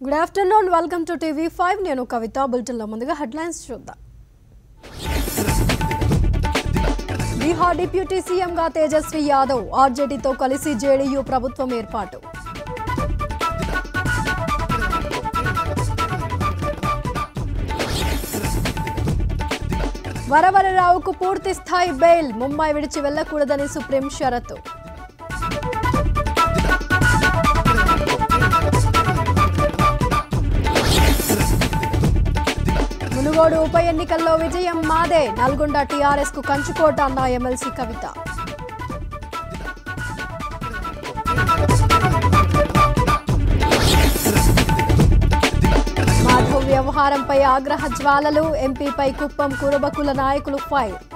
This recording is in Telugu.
good afternoon welcome to TV five నేను కవిత బులెటిన్లో ముందుగా హెడ్లైన్స్ చూద్దాం బీహార్ డిప్యూటీ సీఎంగా తేజస్వి యాదవ్ ఆర్జేడీతో కలిసి జేడీయూ ప్రభుత్వం ఏర్పాటు వరవరరావుకు పూర్తి స్థాయి బెయిల్ ముంబై విడిచి వెళ్లకూడదని సుప్రీం షరతు మునుగోడు ఉప ఎన్నికల్లో విజయం మాదే నల్గొండ టీఆర్ఎస్ కు కంచుకోట అన్న ఎమ్మెల్సీ కవిత మాధవ్ వ్యవహారంపై ఆగ్రహ జ్వాలలు ఎంపీపై కుప్పం కురబకుల నాయకులు ఫైర్